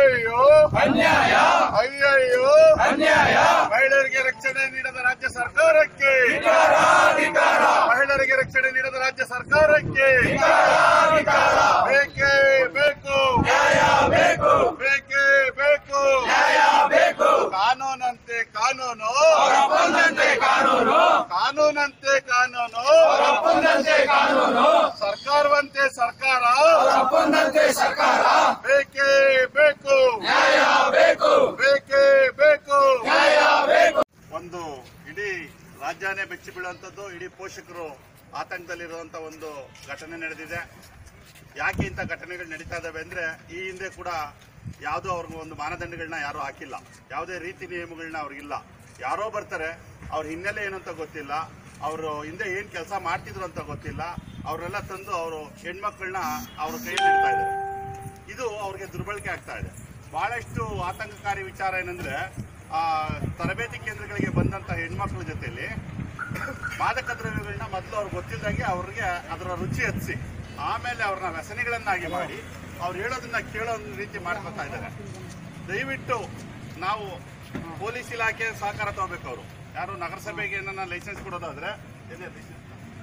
ಅಯ್ಯಯ್ಯೋ ಅನ್ಯಾಯ ಅಯ್ಯಯ್ಯೋ ಅನ್ಯಾಯ ಮಹಿಳೆಯರಿಗೆ ರಕ್ಷಣೆ ನೀಡದ ರಾಜ್ಯ ಸರ್ಕಾರಕ್ಕೆ ಅಧಿಕಾರ ಮಹಿಳೆಯರಿಗೆ ರಕ್ಷಣೆ ನೀಡದ ರಾಜ್ಯ ಸರ್ಕಾರಕ್ಕೆ ಅಧಿಕಾರ ಬೇಕೇ ಬೇಕು ನ್ಯಾಯ ಬೇಕು ಬೇಕೇ ಬೇಕು ನ್ಯಾಯ ಬೇಕು ಕಾನೂನಂತೆ ಕಾನೂನು ಒಪ್ಪಂದಂತೆ ಕಾನೂನು ಕಾನೂನಂತೆ ಕಾನೂನು ಒಪ್ಪಂದಂತೆ ಕಾನೂನು ಸರ್ಕಾರವಂತೆ ಸರ್ಕಾರ ಒಪ್ಪಂದಂತೆ ಸರ್ಕಾರ ಬೇಕೇ ಬೇಕು ನ್ಯಾಯ ಬೇಕು ಬೇಕೇ ಬೇಕು ನ್ಯಾಯ ಬೇಕು ಒಂದು ಇಡೀ ರಾಜ್ಯನೇ ಬೆಚ್ಚಿ ಬೀಳುವಂಥದ್ದು ಇಡೀ ಪೋಷಕರು ಆತಂಕದಲ್ಲಿರುವಂತ ಒಂದು ಘಟನೆ ನಡೆದಿದೆ ಯಾಕೆ ಇಂಥ ಘಟನೆಗಳು ನಡೀತಾ ಇದಾವೆ ಅಂದ್ರೆ ಈ ಹಿಂದೆ ಕೂಡ ಯಾವುದೋ ಅವ್ರಿಗೆ ಒಂದು ಮಾನದಂಡಗಳನ್ನ ಯಾರು ಹಾಕಿಲ್ಲ ಯಾವುದೇ ರೀತಿ ನಿಯಮಗಳನ್ನ ಅವ್ರಿಗಿಲ್ಲ ಯಾರೋ ಬರ್ತಾರೆ ಅವ್ರ ಹಿನ್ನೆಲೆ ಏನು ಅಂತ ಗೊತ್ತಿಲ್ಲ ಅವರು ಹಿಂದೆ ಏನ್ ಕೆಲಸ ಮಾಡ್ತಿದ್ರು ಅಂತ ಗೊತ್ತಿಲ್ಲ ಅವ್ರನ್ನೆಲ್ಲ ತಂದು ಅವರು ಹೆಣ್ಮಕ್ಳನ್ನ ಅವ್ರ ಕೈಯಲ್ಲಿ ಇಡ್ತಾ ಇದ್ದಾರೆ ಇದು ಅವ್ರಿಗೆ ದುರ್ಬಳಕೆ ಆಗ್ತಾ ಇದೆ ಬಹಳಷ್ಟು ಆತಂಕಕಾರಿ ವಿಚಾರ ಏನಂದ್ರೆ ಆ ತರಬೇತಿ ಕೇಂದ್ರಗಳಿಗೆ ಬಂದಂತ ಹೆಣ್ಮಕ್ಳ ಜೊತೆಲಿ ಮಾದಕ ದ್ರವ್ಯಗಳನ್ನ ಮೊದಲು ಅವ್ರಿಗೆ ಗೊತ್ತಿಲ್ಲದಂಗೆ ಅವ್ರಿಗೆ ಅದರ ರುಚಿ ಹಚ್ಚಿ ಆಮೇಲೆ ಅವ್ರನ್ನ ವ್ಯಸನಿಗಳನ್ನಾಗಿ ಮಾಡಿ ಅವ್ರು ಹೇಳೋದನ್ನ ಕೇಳೋ ರೀತಿ ಮಾಡ್ಕೊತಾ ಇದ್ದಾರೆ ದಯವಿಟ್ಟು ನಾವು ಪೊಲೀಸ್ ಇಲಾಖೆ ಸಹಕಾರ ತಗೋಬೇಕು ಅವರು ಯಾರು ನಗರಸಭೆಗೆ ಏನನ್ನ ಲೈಸೆನ್ಸ್ ಕೊಡೋದಾದ್ರೆ ಏನೇ license?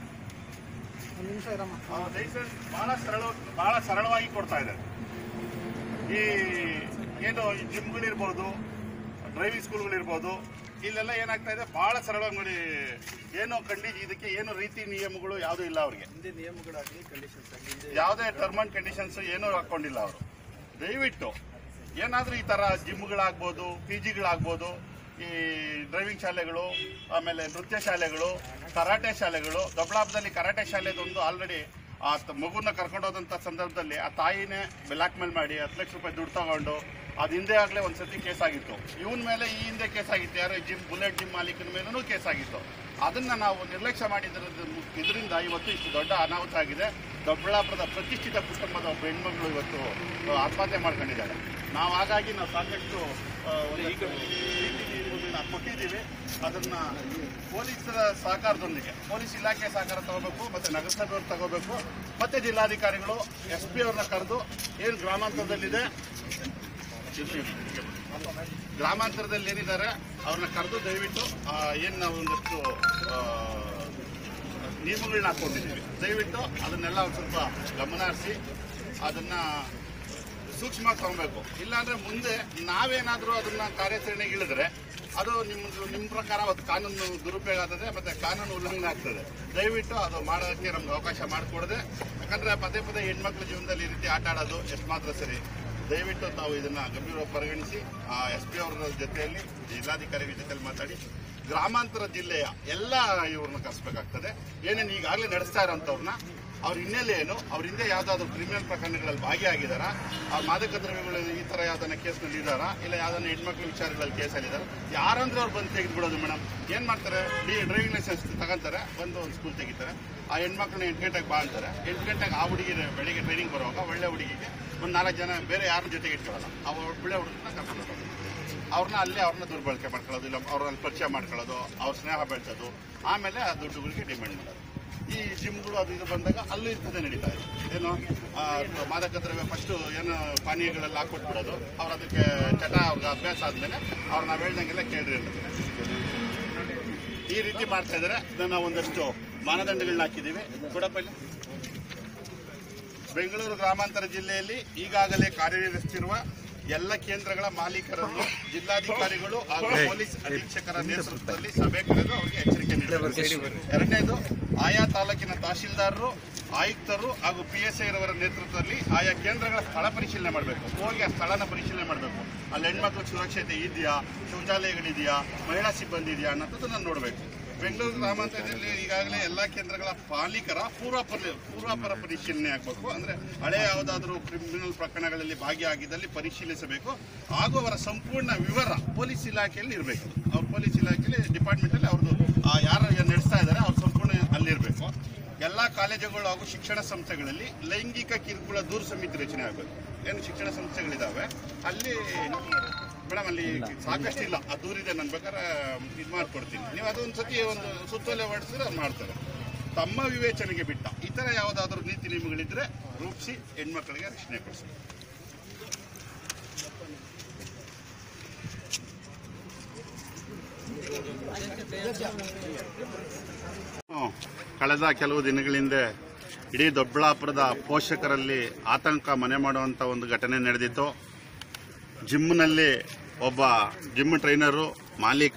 ಆ ಲೈಸೆನ್ಸ್ ಬಹಳ ಸರಳ ಬಹಳ ಸರಳವಾಗಿ ಕೊಡ್ತಾ ಇದೆ ಈ ಏನು ಈ ಜಿಮ್ಗಳಿರ್ಬೋದು ಡ್ರೈವಿಂಗ್ ಸ್ಕೂಲ್ಗಳಿರ್ಬೋದು ಇಲ್ಲೆಲ್ಲ ಏನಾಗ್ತಾ ಇದೆ ಬಹಳ ಸರಳವಾಗಿ ನೋಡಿ ಏನು ಕಂಡಿ ಇದಕ್ಕೆ ಏನು ರೀತಿ ನಿಯಮಗಳು ಯಾವುದೂ ಇಲ್ಲ ಅವ್ರಿಗೆ ಯಾವುದೇ ಟರ್ಮ್ ಅಂಡ್ ಕಂಡೀಷನ್ಸ್ ಏನೂ ಹಾಕೊಂಡಿಲ್ಲ ಅವರು ದಯವಿಟ್ಟು ಏನಾದ್ರೂ ಈ ತರ ಜಿಮ್ಗಳಾಗ್ಬೋದು ಪಿ ಜಿಗಳಾಗ್ಬೋದು ಈ ಡ್ರೈವಿಂಗ್ ಶಾಲೆಗಳು ಆಮೇಲೆ ನೃತ್ಯ ಶಾಲೆಗಳು ಕರಾಟೆ ಶಾಲೆಗಳು ದೊಡ್ಡಬಳ್ಳಾಪುರದಲ್ಲಿ ಕರಾಟೆ ಶಾಲೆದೊಂದು ಆಲ್ರೆಡಿ ಆ ತ- ಮಗುನ ಕರ್ಕೊಂಡು ಹೋದಂಥ ಸಂದರ್ಭದಲ್ಲಿ ಆ ತಾಯಿನೇ ಬ್ಲ್ಯಾಕ್ ಮೇಲ್ ಮಾಡಿ ಹತ್ತು ಲಕ್ಷ ರೂಪಾಯಿ ದುಡ್ಡು ತಗೊಂಡು ಅದು ಹಿಂದೆ ಆಗಲೇ ಒಂದ್ಸತಿ ಕೇಸ್ ಆಗಿತ್ತು ಇವನ್ ಮೇಲೆ ಈ ಹಿಂದೆ ಕೇಸ್ ಆಗಿತ್ತು ಯಾರೋ ಜಿಮ್ ಬುಲೆಟ್ ಜಿಮ್ ಮಾಲೀಕನ ಮೇಲೂ ಕೇಸ್ ಆಗಿತ್ತು ಅದನ್ನ ನಾವು ನಿರ್ಲಕ್ಷ್ಯ ಮಾಡಿದ್ರ ಇದರಿಂದ ಇವತ್ತು ಇಷ್ಟು ದೊಡ್ಡ ಅನಾಹುತ ಆಗಿದೆ ದೊಡ್ಡಬಳ್ಳಾಪುರದ ಪ್ರತಿಷ್ಠಿತ ಕುಟುಂಬದ ಒಬ್ಬ ಹೆಣ್ಮಗಳು ಇವತ್ತು ಆ, ಆತ್ಮಹತ್ಯೆ ಮಾಡ್ಕೊಂಡಿದ್ದಾರೆ ನಾವು ಹಾಗಾಗಿ ನಾವು ಸಾಕಷ್ಟು ಆ, ಒಂದಷ್ಟು ರೀತಿ ನಿಯಮಗಳನ್ನ ಕೊಟ್ಟಿದ್ದೀವಿ ಅದನ್ನ ಪೊಲೀಸರ ಸಹಕಾರದೊಂದಿಗೆ ಪೊಲೀಸ್ ಇಲಾಖೆ ಸಹಕಾರ ತಗೋಬೇಕು ಮತ್ತೆ ನಗರಸಭೆಯವರು ತಗೋಬೇಕು ಮತ್ತೆ ಜಿಲ್ಲಾಧಿಕಾರಿಗಳು ಎಸ್ ಪಿ ಅವ್ರನ್ನ ಕರೆದು ಏನು ಗ್ರಾಮಾಂತರದಲ್ಲಿದೆ ಗ್ರಾಮಾಂತರದಲ್ಲಿ ಏನಿದ್ದಾರೆ ಅವ್ರನ್ನ ಕರೆದು ದಯವಿಟ್ಟು ಆ, ಏನ್ ನಾವು ಒಂದಷ್ಟು ಆ, ನಿಯಮಗಳನ್ನ ಹಾಕೊಂಡಿದ್ದೀವಿ ದಯವಿಟ್ಟು ಅದನ್ನೆಲ್ಲ ಒಂದು ಸ್ವಲ್ಪ ಗಮನ ಹರಿಸಿ ಅದನ್ನ ಸೂಕ್ಷ್ಮವಾಗಿ ತಗೊಬೇಕು ಇಲ್ಲಾಂದ್ರೆ ಮುಂದೆ ನಾವೇನಾದ್ರೂ ಅದನ್ನ ಕಾರ್ಯಾಚರಣೆಗೆ ಇಳಿದ್ರೆ ಅದು ನಿಮ್ದು ನಿಮ್ಮ ಪ್ರಕಾರ ಅವತ್ತು ಕಾನೂನು ದುರುಪಯೋಗ ಆಗ್ತದೆ ಮತ್ತೆ ಕಾನೂನು ಉಲ್ಲಂಘನೆ ಆಗ್ತದೆ ದಯವಿಟ್ಟು ಅದು ಮಾಡೋದಕ್ಕೆ ನಮ್ಗೆ ಅವಕಾಶ ಮಾಡಿಕೊಡದೆ ಯಾಕಂದ್ರೆ ಪದೇ ಪದೇ ಹೆಣ್ಮಕ್ಳ ಜೀವನದಲ್ಲಿ ಈ ರೀತಿ ಆಟ ಆಡೋದು ಎಷ್ಟು ಮಾತ್ರ ಸರಿ ದಯವಿಟ್ಟು ತಾವು ಇದನ್ನ ಗಂಭೀರವಾಗಿ ಪರಿಗಣಿಸಿ ಎಸ್ ಪಿ ಅವರ ಜೊತೆಯಲ್ಲಿ ಜಿಲ್ಲಾಧಿಕಾರಿಗಳ ಜೊತೆಯಲ್ಲಿ ಮಾತಾಡಿ ಗ್ರಾಮಾಂತರ ಜಿಲ್ಲೆಯ ಎಲ್ಲ ಇವ್ರನ್ನ ಕರೆಸಬೇಕಾಗ್ತದೆ ಏನೇನು ಈಗಾಗಲೇ ನಡೆಸ್ತಾ ಇರೋಂಥವ್ರನ್ನ ಅವ್ರ ಹಿನ್ನೆಲೆ ಏನು ಅವ್ರ ಹಿಂದೆ ಯಾವ್ದಾದ್ರು ಕ್ರಿಮಿನಲ್ ಪ್ರಕರಣಗಳಲ್ಲಿ ಭಾಗಿಯಾಗಿದ್ದಾರಾ ಆ ಮಾದಕ ದ್ರವ್ಯಗಳು ಈ ತರ ಯಾವ್ದನ್ನ ಕೇಸ್ನಲ್ಲಿ ಇದ್ದಾರಾ ಇಲ್ಲ ಯಾವ್ದನ್ನ ಹೆಣ್ಮಕ್ಳ ವಿಚಾರಗಳಲ್ಲಿ ಕೇಸಲ್ಲಿ ಇದಾರ ಯಾರಂದ್ರೆ ಅವ್ರು ಬಂದು ತೆಗೆದ್ಬಿಡೋದು ಮೇಡಮ್ ಏನ್ ಮಾಡ್ತಾರೆ ಡಿ ಡ್ರೈವಿಂಗ್ ಲೈಸೆನ್ಸ್ ತಗೊಂತಾರೆ ಬಂದು ಒಂದು ಸ್ಕೂಲ್ ತೆಗಿತಾರೆ ಆ ಹೆಣ್ಮಕ್ಳನ್ನ ಎಂಟು ಗಂಟೆಗೆ ಬಾ ಅಂತಾರೆ ಎಂಟು ಗಂಟೆಗೆ ಆ ಹುಡುಗಿ ಬೆಳಿಗ್ಗೆ ಟ್ರೈನಿಂಗ್ ಬರುವಾಗ ಒಳ್ಳೆ ಹುಡುಗಿಗೆ ಒಂದು ನಾಲ್ಕು ಜನ ಬೇರೆ ಯಾರ ಜೊತೆಗೆ ಇಟ್ಕೊಳ್ಳಲ್ಲ ಆ ಒಳ್ಳೆ ಹುಡುಗನ ಕರ್ಕೊಂಡು ಹೋಗೋದು ಅವ್ರನ್ನ ಅಲ್ಲಿ ಅವ್ರನ್ನ ದುರ್ಬಳಕೆ ಮಾಡ್ಕೊಳ್ಳೋದು ಇಲ್ಲ ಅವ್ರನ್ನ ಪರಿಚಯ ಮಾಡ್ಕೊಳ್ಳೋದು ಅವ್ರ ಸ್ನೇಹ ಬೆಳೆಸೋದು ಆಮೇಲೆ ಆ ದುಡ್ಡುಗಳಿಗೆ ಡಿಮ್ಯಾಂಡ್ ಮಾಡೋದು ಈ ಜಿಮ್ಗಳು ಅದು ಇದು ಬಂದಾಗ ಅಲ್ಲೂ ಇಂಥದ್ದೇ ನಡೀತಾ ಇದೆ ಏನು ಆ, ಮಾದಕ ದ್ರವ್ಯ ಫಸ್ಟು ಏನು ಪಾನೀಯಗಳೆಲ್ಲ ಹಾಕೊಟ್ಬಿಡೋದು ಅವ್ರು ಅದಕ್ಕೆ ಚಟ ಅವ್ರಿಗೆ ಅಭ್ಯಾಸ ಆದ್ಮೇಲೆ ಅವ್ರು ನಾವು ಹೇಳ್ದಂಗೆಲ್ಲ ಕೇಳ್ರಿ ಅನ್ನೋದು ಈ ರೀತಿ ಮಾಡ್ತಾ ಇದ್ದಾರೆ ಇದನ್ನ ಒಂದಷ್ಟು ಮಾನದಂಡಗಳನ್ನ ಹಾಕಿದ್ದೀವಿ ಕೊಡಪ್ಪ ಇಲ್ಲಿ ಬೆಂಗಳೂರು ಗ್ರಾಮಾಂತರ ಜಿಲ್ಲೆಯಲ್ಲಿ ಈಗಾಗಲೇ ಕಾರ್ಯನಿರ್ವಹಿಸುತ್ತಿರುವ ಎಲ್ಲ ಕೇಂದ್ರಗಳ ಮಾಲೀಕರನ್ನು ಜಿಲ್ಲಾಧಿಕಾರಿಗಳು ಹಾಗೂ ಪೊಲೀಸ್ ಅಧೀಕ್ಷಕರ ನೇತೃತ್ವದಲ್ಲಿ ಸಭೆ ಕರೆದು ಅವರಿಗೆ ಎಚ್ಚರಿಕೆ ನೀಡಬೇಕು ಎರಡನೇದು ಆಯಾ ತಾಲೂಕಿನ ತಹಶೀಲ್ದಾರರು ಆಯುಕ್ತರು ಹಾಗೂ ಪಿ ಎಸ್ ಐರವರ ನೇತೃತ್ವದಲ್ಲಿ ಆಯಾ ಕೇಂದ್ರಗಳ ಸ್ಥಳ ಪರಿಶೀಲನೆ ಮಾಡಬೇಕು ಹೋಗಿ ಆ ಸ್ಥಳನ ಪರಿಶೀಲನೆ ಮಾಡಬೇಕು ಅಲ್ಲಿ ಹೆಣ್ಮಕ್ಳ ಸುರಕ್ಷತೆ ಇದೆಯಾ ಶೌಚಾಲಯಗಳಿದೆಯಾ ಮಹಿಳಾ ಸಿಬ್ಬಂದಿ ಇದೆಯಾ ಅನ್ನೋದನ್ನ ನೋಡಬೇಕು ಬೆಂಗಳೂರು ಗ್ರಾಮಾಂತರದಲ್ಲಿ ಈಗಾಗಲೇ ಎಲ್ಲಾ ಕೇಂದ್ರಗಳ ಪಾಲಿಕರ ಪೂರ್ವಾಪರ ಪೂರ್ವಾಪರ ಪರಿಶೀಲನೆ ಆಗಬೇಕು ಅಂದ್ರೆ ಹಳೆ ಯಾವುದಾದ್ರೂ ಕ್ರಿಮಿನಲ್ ಪ್ರಕರಣಗಳಲ್ಲಿ ಭಾಗಿಯಾಗಿದ್ದಲ್ಲಿ ಪರಿಶೀಲಿಸಬೇಕು ಹಾಗೂ ಅವರ ಸಂಪೂರ್ಣ ವಿವರ ಪೊಲೀಸ್ ಇಲಾಖೆಯಲ್ಲಿ ಇರಬೇಕು ಅವ್ರ ಪೊಲೀಸ್ ಇಲಾಖೆಯಲ್ಲಿ ಡಿಪಾರ್ಟ್ಮೆಂಟ್ ಅಲ್ಲಿ ಅವ್ರದ್ದು ಆ ಯಾರು ಏನ್ ನಡೆಸ್ತಾ ಇದ್ದಾರೆ ಅವ್ರ ಸಂಪೂರ್ಣ ಅಲ್ಲಿರಬೇಕು ಎಲ್ಲಾ ಕಾಲೇಜುಗಳು ಹಾಗೂ ಶಿಕ್ಷಣ ಸಂಸ್ಥೆಗಳಲ್ಲಿ ಲೈಂಗಿಕ ಕಿರುಕುಳ ದೂರ ಸಮಿತಿ ರಚನೆ ಆಗಬೇಕು ಏನು ಶಿಕ್ಷಣ ಸಂಸ್ಥೆಗಳಿದಾವೆ ಅಲ್ಲಿ ಮೇಡಮ್ ಅಲ್ಲಿ ಸಾಕಷ್ಟು ಇಲ್ಲ ಆ ದೂರಿದೆ ನಾನು ಬೇಕಾದ್ರೆ ಇದು ಮಾಡ್ಕೊಡ್ತೀನಿ ನೀವು ಅದೊಂದು ಸತಿ ಒಂದು ಸುತ್ತೋಲೆ ಹೊಡಿಸಿದ್ರೆ ಅದು ಮಾಡ್ತಾರೆ ತಮ್ಮ ವಿವೇಚನೆಗೆ ಬಿಟ್ಟ ಈ ಥರ ಯಾವುದಾದ್ರೂ ನೀತಿ ನಿಯಮಗಳಿದ್ರೆ ರೂಪಿಸಿ ಹೆಣ್ಮಕ್ಳಿಗೆ ರಕ್ಷಣೆ ಕೊಡಿಸಿ ಹ್ಮ್. ಕಳೆದ ಕೆಲವು ದಿನಗಳಿಂದ ಇಡೀ ದೊಡ್ಡಬಳ್ಳಾಪುರದ ಪೋಷಕರಲ್ಲಿ ಆತಂಕ ಮನೆ ಮಾಡುವಂತ ಒಂದು ಘಟನೆ ನಡೆದಿತ್ತು ಜಿಮ್ನಲ್ಲಿ ಒಬ್ಬ ಜಿಮ್ ಟ್ರೈನರು ಮಾಲೀಕ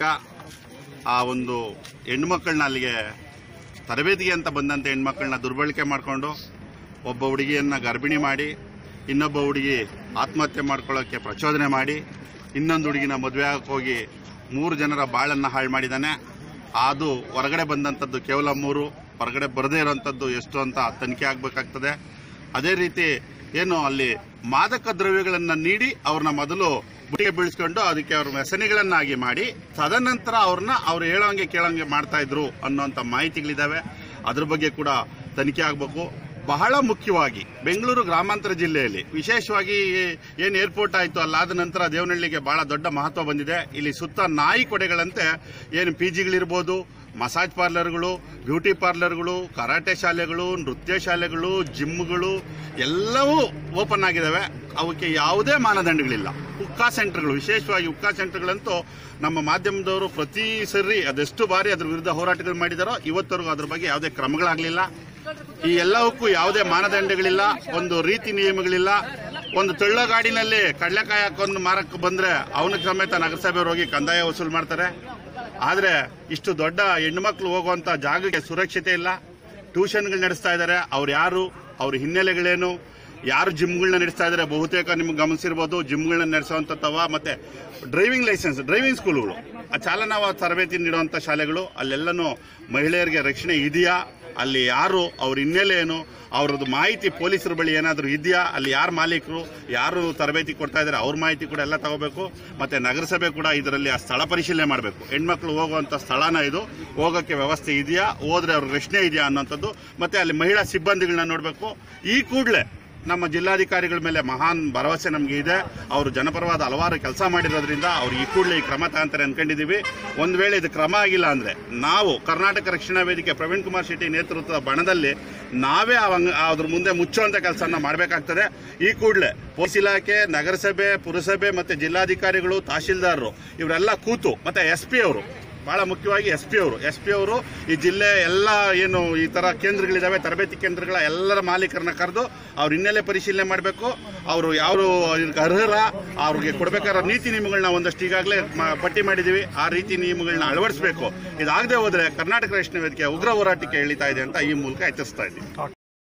ಆ ಒಂದು ಹೆಣ್ಮಕ್ಳನ್ನ ಅಲ್ಲಿಗೆ ತರಬೇತಿಗೆ ಅಂತ ಬಂದಂತ ಹೆಣ್ಮಕ್ಳನ್ನ ದುರ್ಬಳಕೆ ಮಾಡಿಕೊಂಡು ಒಬ್ಬ ಹುಡುಗಿಯನ್ನ ಗರ್ಭಿಣಿ ಮಾಡಿ ಇನ್ನೊಬ್ಬ ಹುಡುಗಿ ಆತ್ಮಹತ್ಯೆ ಮಾಡ್ಕೊಳ್ಳೋಕ್ಕೆ ಪ್ರಚೋದನೆ ಮಾಡಿ ಇನ್ನೊಂದು ಹುಡುಗಿನ ಮದುವೆ ಆಗಕ್ಕೆ ಹೋಗಿ ಮೂರು ಜನರ ಬಾಳನ್ನ ಹಾಳು ಮಾಡಿದ್ದಾನೆ ಅದು ಹೊರಗಡೆ ಬಂದಂಥದ್ದು ಕೇವಲ ಮೂರು ಹೊರಗಡೆ ಬರದೇ ಇರೋಂಥದ್ದು ಎಷ್ಟು ಅಂತ ತನಿಖೆ ಆಗಬೇಕಾಗ್ತದೆ ಅದೇ ರೀತಿ ಏನು ಅಲ್ಲಿ ಮಾದಕ ದ್ರವ್ಯಗಳನ್ನ ನೀಡಿ ಅವ್ರನ್ನ ಮೊದಲು ಬುಟ್ಟಿಗೆ ಬೀಳಿಸ್ಕೊಂಡು ಅದಕ್ಕೆ ಅವ್ರ ವ್ಯಸನಿಗಳನ್ನಾಗಿ ಮಾಡಿ ತದನಂತರ ಅವ್ರನ್ನ ಅವ್ರು ಹೇಳೋಂಗೆ ಕೇಳೋಂಗೆ ಮಾಡ್ತಾ ಇದ್ರು ಅನ್ನೋಂಥ ಮಾಹಿತಿಗಳಿದಾವೆ ಅದ್ರ ಬಗ್ಗೆ ಕೂಡ ತನಿಖೆ ಆಗಬೇಕು ಬಹಳ ಮುಖ್ಯವಾಗಿ ಬೆಂಗಳೂರು ಗ್ರಾಮಾಂತರ ಜಿಲ್ಲೆಯಲ್ಲಿ ವಿಶೇಷವಾಗಿ ಏನು ಏರ್ಪೋರ್ಟ್ ಆಯಿತು ಅಲ್ಲಾದ ನಂತರ ದೇವನಹಳ್ಳಿಗೆ ಬಹಳ ದೊಡ್ಡ ಮಹತ್ವ ಬಂದಿದೆ ಇಲ್ಲಿ ಸುತ್ತ ನಾಯಿ ಕೊಡೆಗಳಂತೆ ಏನು ಪಿ ಜಿಗಳಿರ್ಬೋದು ಮಸಾಜ್ ಪಾರ್ಲರ್ಗಳು ಬ್ಯೂಟಿ ಪಾರ್ಲರ್ಗಳು ಕರಾಟೆ ಶಾಲೆಗಳು ನೃತ್ಯ ಶಾಲೆಗಳು ಜಿಮ್ಗಳು ಎಲ್ಲವೂ ಓಪನ್ ಆಗಿದ್ದಾವೆ ಅವಕ್ಕೆ ಯಾವುದೇ ಮಾನದಂಡಗಳಿಲ್ಲ ಉಕ್ಕಾ ಸೆಂಟರ್ಗಳು ವಿಶೇಷವಾಗಿ ಉಕ್ಕಾ ಸೆಂಟರ್ಗಳಂತೂ ನಮ್ಮ ಮಾಧ್ಯಮದವರು ಪ್ರತಿ ಸರಿ ಅದೆಷ್ಟು ಬಾರಿ ಅದ್ರ ವಿರುದ್ಧ ಹೋರಾಟಗಳು ಮಾಡಿದಾರೋ ಇವತ್ತವರೆಗೂ ಅದ್ರ ಬಗ್ಗೆ ಯಾವುದೇ ಕ್ರಮಗಳಾಗಲಿಲ್ಲ ಈ ಎಲ್ಲವಕ್ಕೂ ಯಾವುದೇ ಮಾನದಂಡಗಳಿಲ್ಲ ಒಂದು ರೀತಿ ನಿಯಮಗಳಿಲ್ಲ ಒಂದು ತೆಳ್ಳ ಗಾಡಿನಲ್ಲಿ ಕಡಲೆಕಾಯಿ ಹಾಕೊಂಡು ಮಾರಕ್ಕೆ ಬಂದ್ರೆ ಅವನ ಸಮೇತ ನಗರಸಭೆಯವರು ಹೋಗಿ ಕಂದಾಯ ವಸೂಲು ಮಾಡ್ತಾರೆ ಆದ್ರೆ ಇಷ್ಟು ದೊಡ್ಡ ಹೆಣ್ಣುಮಕ್ಳು ಹೋಗುವಂತ ಜಾಗಕ್ಕೆ ಸುರಕ್ಷತೆ ಇಲ್ಲ ಟ್ಯೂಷನ್ಗಳು ನಡೆಸ್ತಾ ಇದ್ದಾರೆ ಅವ್ರು ಯಾರು ಅವ್ರ ಹಿನ್ನೆಲೆಗಳೇನು ಯಾರು ಜಿಮ್ಗಳನ್ನ ನಡೆಸ್ತಾ ಇದ್ದಾರೆ ಬಹುತೇಕ ನಿಮ್ಗೆ ಗಮನಿಸಿರ್ಬೋದು ಜಿಮ್ಗಳನ್ನ ನಡೆಸುವಂಥತ್ತವ ಮತ್ತೆ ಡ್ರೈವಿಂಗ್ ಲೈಸೆನ್ಸ್ ಡ್ರೈವಿಂಗ್ ಸ್ಕೂಲ್ಗಳು ಆ ಚಾಲನಾ ತರಬೇತಿ ನೀಡುವಂಥ ಶಾಲೆಗಳು ಅಲ್ಲೆಲ್ಲನೂ ಮಹಿಳೆಯರಿಗೆ ರಕ್ಷಣೆ ಇದೆಯಾ ಅಲ್ಲಿ ಯಾರು ಅವ್ರ ಹಿನ್ನೆಲೆ ಏನು ಅವ್ರದ್ದು ಮಾಹಿತಿ ಪೊಲೀಸರ ಬಳಿ ಏನಾದರೂ ಇದೆಯಾ ಅಲ್ಲಿ ಯಾರು ಮಾಲೀಕರು ಯಾರು ತರಬೇತಿ ಕೊಡ್ತಾ ಇದ್ದಾರೆ ಅವ್ರ ಮಾಹಿತಿ ಕೂಡ ಎಲ್ಲ ತಗೋಬೇಕು ಮತ್ತೆ ನಗರಸಭೆ ಕೂಡ ಇದರಲ್ಲಿ ಆ ಸ್ಥಳ ಪರಿಶೀಲನೆ ಮಾಡಬೇಕು ಹೆಣ್ಮಕ್ಳು ಹೋಗುವಂಥ ಸ್ಥಳನ ಇದು ಹೋಗೋಕ್ಕೆ ವ್ಯವಸ್ಥೆ ಇದೆಯಾ ಹೋದ್ರೆ ಅವ್ರ ರಕ್ಷಣೆ ಇದೆಯಾ ಅನ್ನೋಂಥದ್ದು ಮತ್ತೆ ಅಲ್ಲಿ ಮಹಿಳಾ ಸಿಬ್ಬಂದಿಗಳನ್ನ ನೋಡಬೇಕು ಈ ಕೂಡಲೇ ನಮ್ಮ ಜಿಲ್ಲಾಧಿಕಾರಿಗಳ ಮೇಲೆ ಮಹಾನ್ ಭರವಸೆ ನಮಗೆ ಇದೆ ಅವರು ಜನಪರವಾದ ಹಲವಾರು ಕೆಲಸ ಮಾಡಿರೋದ್ರಿಂದ ಅವ್ರು ಈ ಕೂಡಲೇ ಈ ಕ್ರಮ ತಗೊಂತಾರೆ ಅನ್ಕೊಂಡಿದೀವಿ ಒಂದ್ ವೇಳೆ ಇದು ಕ್ರಮ ಆಗಿಲ್ಲ ಅಂದ್ರೆ ನಾವು ಕರ್ನಾಟಕ ರಕ್ಷಣಾ ವೇದಿಕೆ ಪ್ರವೀಣ್ ಕುಮಾರ್ ಶೆಟ್ಟಿ ನೇತೃತ್ವದ ಬಣದಲ್ಲಿ ನಾವೇ ಅವಂಗ ಅದ್ರ ಮುಂದೆ ಮುಚ್ಚುವಂತ ಕೆಲಸನ ಮಾಡಬೇಕಾಗ್ತದೆ ಈ ಕೂಡಲೇ ಪೊಲೀಸ್ ಇಲಾಖೆ ನಗರಸಭೆ ಪುರಸಭೆ ಮತ್ತೆ ಜಿಲ್ಲಾಧಿಕಾರಿಗಳು ತಹಶೀಲ್ದಾರರು ಇವರೆಲ್ಲ ಕೂತು ಮತ್ತೆ ಎಸ್ ಪಿ ಅವರು ಬಹಳ ಮುಖ್ಯವಾಗಿ ಎಸ್ ಪಿ ಅವರು ಎಸ್ ಪಿ ಅವರು ಈ ಜಿಲ್ಲೆ ಎಲ್ಲ ಏನು ಈ ತರ ಕೇಂದ್ರಗಳಿದಾವೆ ತರಬೇತಿ ಕೇಂದ್ರಗಳ ಎಲ್ಲರ ಮಾಲೀಕರನ್ನ ಕರೆದು ಅವ್ರ ಹಿನ್ನೆಲೆ ಪರಿಶೀಲನೆ ಮಾಡಬೇಕು ಅವರು ಯಾರು ಇದಕ್ಕೆ ಅರ್ಹರ ಅವ್ರಿಗೆ ಕೊಡ್ಬೇಕಾದ ನೀತಿ ನಿಯಮಗಳನ್ನ ಒಂದಷ್ಟು ಈಗಾಗಲೇ ಮ- ಪಟ್ಟಿ ಮಾಡಿದೀವಿ ಆ ರೀತಿ ನಿಯಮಗಳನ್ನ ಅಳವಡಿಸಬೇಕು ಇದಾಗದೆ ಹೋದ್ರೆ ಕರ್ನಾಟಕ ರಕ್ಷಣಾ ವೇದಿಕೆ ಉಗ್ರ ಹೋರಾಟಕ್ಕೆ ಇಳಿತಾ ಇದೆ ಅಂತ ಈ ಮೂಲಕ ಎಚ್ಚರಿಸ್ತಾ ಇದ್ದೀವಿ